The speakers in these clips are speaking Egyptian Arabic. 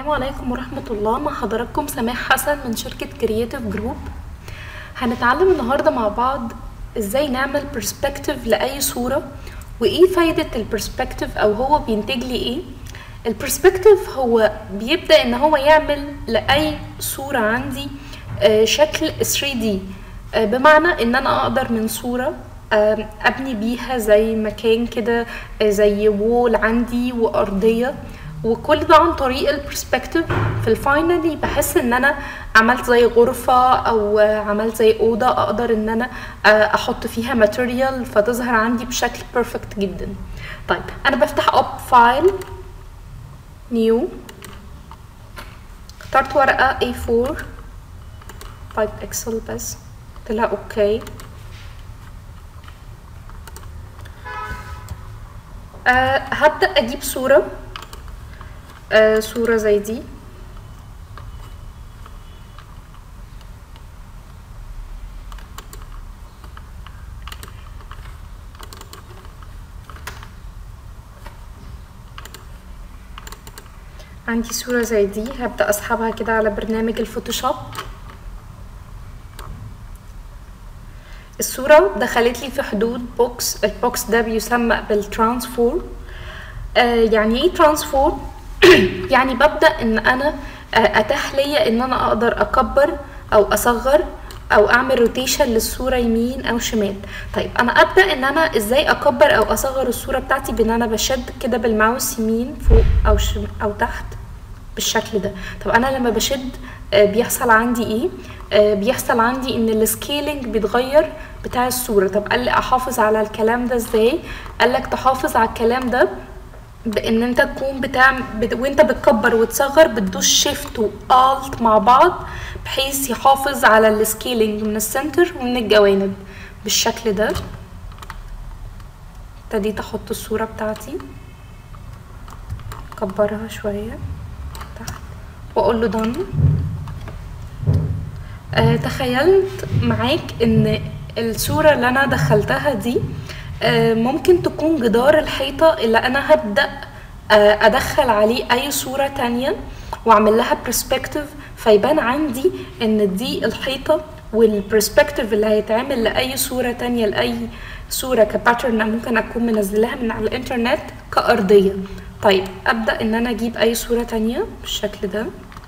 السلام عليكم ورحمة الله مع حضراتكم سماح حسن من شركة كرياتيف جروب هنتعلم النهاردة مع بعض ازاي نعمل برسبكتيف لأي صورة وايه فايدة البرسبكتيف او هو بينتج لي ايه البرسبكتيف هو بيبدأ ان هو يعمل لأي صورة عندي آه، شكل 3D آه، بمعنى ان انا اقدر من صورة آم، ابني بيها زي مكان كده آه، زي وول عندي وارضيه وكل ده عن طريق البرسبكتيف في الفاينلي بحس ان انا عملت زي غرفه او آه، عملت زي اوضه اقدر ان انا آه، احط فيها ماتيريال فتظهر عندي بشكل بيرفكت جدا طيب انا بفتح اب فايل نيو اخترت ورقه A4 تايب اكسل بس قلت لها اوكي أه هبدأ أجيب صورة أه صورة زي دي عندي صورة زي دي هبدأ أسحبها كده على برنامج الفوتوشوب الصورة دخلت لي في حدود بوكس البوكس ده بيسمى بالترانسفورم آه يعني ايه ترانسفورم يعني ببدأ ان انا آه اتاح ليا ان انا اقدر اكبر او اصغر او اعمل روتيشن للصورة يمين او شمال طيب انا ابدأ ان انا ازاي اكبر او اصغر الصورة بتاعتي بان انا بشد كده بالماوس يمين فوق او شم او تحت بالشكل ده طب انا لما بشد آه، بيحصل عندي ايه آه، بيحصل عندي ان السكيلينج بيتغير بتاع الصورة طب قال لي احافظ على الكلام ده ازاي قال لك تحافظ على الكلام ده بان انت تكون بتعمل بت... وانت بتكبر وتصغر بتدوس شيفت والت مع بعض بحيث يحافظ على السكيلينج من السنتر ومن الجوانب بالشكل ده ابتديت احط الصورة بتاعتي اكبرها شوية تحت واقول له done آه تخيلت معاك ان الصورة اللي انا دخلتها دي آه ممكن تكون جدار الحيطة اللي انا هبدأ آه ادخل عليه اي صورة تانية واعمل لها برسبكتيف فيبان عندي ان دي الحيطة والبرسبكتيف اللي هيتعمل لأي صورة تانية لأي صورة كباترن ممكن أكون منزلاها من على الإنترنت كأرضية طيب أبدأ إن أنا أجيب أي صورة تانية بالشكل ده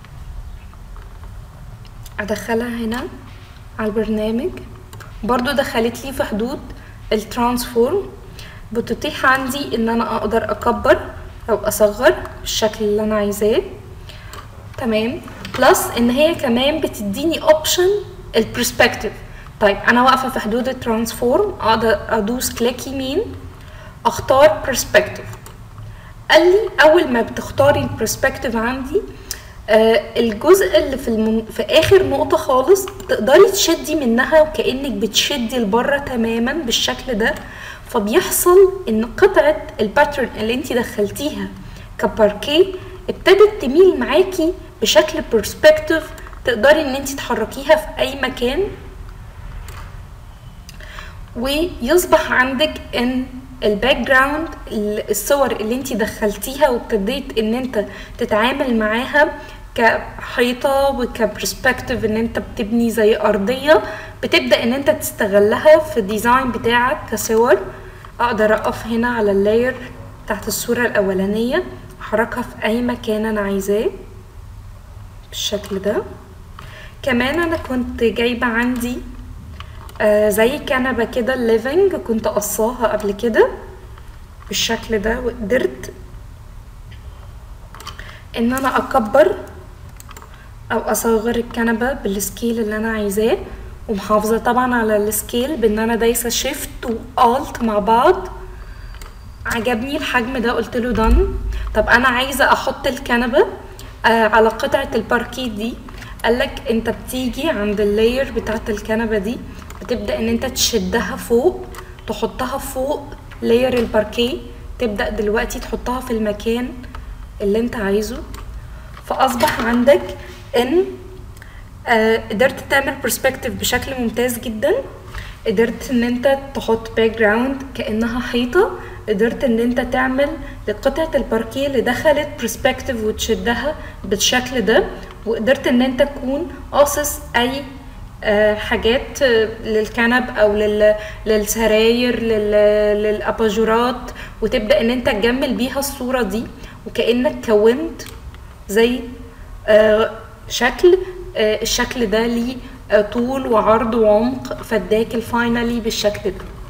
ادخلها هنا على البرنامج برضو دخلت لي في حدود الترانسفورم بتتيح عندي ان انا اقدر اكبر او اصغر بالشكل اللي انا عايزاه تمام بلس ان هي كمان بتديني اوبشن البرسبكتيف طيب انا واقفه في حدود الترانسفورم اقدر ادوس كليك يمين اختار برسبكتيف قال لي اول ما بتختاري البرسبكتيف عندي آه الجزء اللي في الم... في اخر نقطه خالص تقدري تشدي منها وكانك بتشدي لبره تماما بالشكل ده فبيحصل ان قطعه الباترن اللي انت دخلتيها كباركيه ابتدت تميل معاكي بشكل برسبكتيف تقدري ان انت تحركيها في اي مكان ويصبح عندك ان الباك جراوند الصور اللي انت دخلتيها وابتديت ان انت تتعامل معاها كحيطة وكبرسبكتيف ان انت بتبني زي ارضية بتبدأ ان انت تستغلها في الديزاين بتاعك كصور اقدر اقف هنا على اللاير تحت الصورة الاولانية احركها في اي مكان انا عايزاه بالشكل ده كمان انا كنت جايبة عندي آه زي كنبة كده الليفنج كنت قصاها قبل كده بالشكل ده وقدرت ان انا اكبر او اصغر الكنبة بالسكيل اللي انا عايزاه ومحافظة طبعا على السكيل بان انا دايسة شيفت والت مع بعض عجبني الحجم ده قلت له دن طب انا عايزة احط الكنبة آه على قطعة الباركيت دي قالك انت بتيجي عند اللاير بتاعت الكنبة دي بتبدأ ان انت تشدها فوق تحطها فوق لاير الباركيه تبدأ دلوقتي تحطها في المكان اللي انت عايزه فأصبح عندك ان آه قدرت تعمل برسبكتيف بشكل ممتاز جدا قدرت ان انت تحط باك جراوند كانها حيطه قدرت ان انت تعمل لقطعة الباركيه اللي دخلت برسبكتيف وتشدها بالشكل ده وقدرت ان انت تكون قاصص اي آه، حاجات آه، للكنب او لل- للسراير لل- للاباجورات وتبدا ان انت تجمل بيها الصوره دي وكانك كونت زي آه، شكل آه، الشكل ده ليه آه، طول وعرض وعمق فاداك الفاينلي بالشكل ده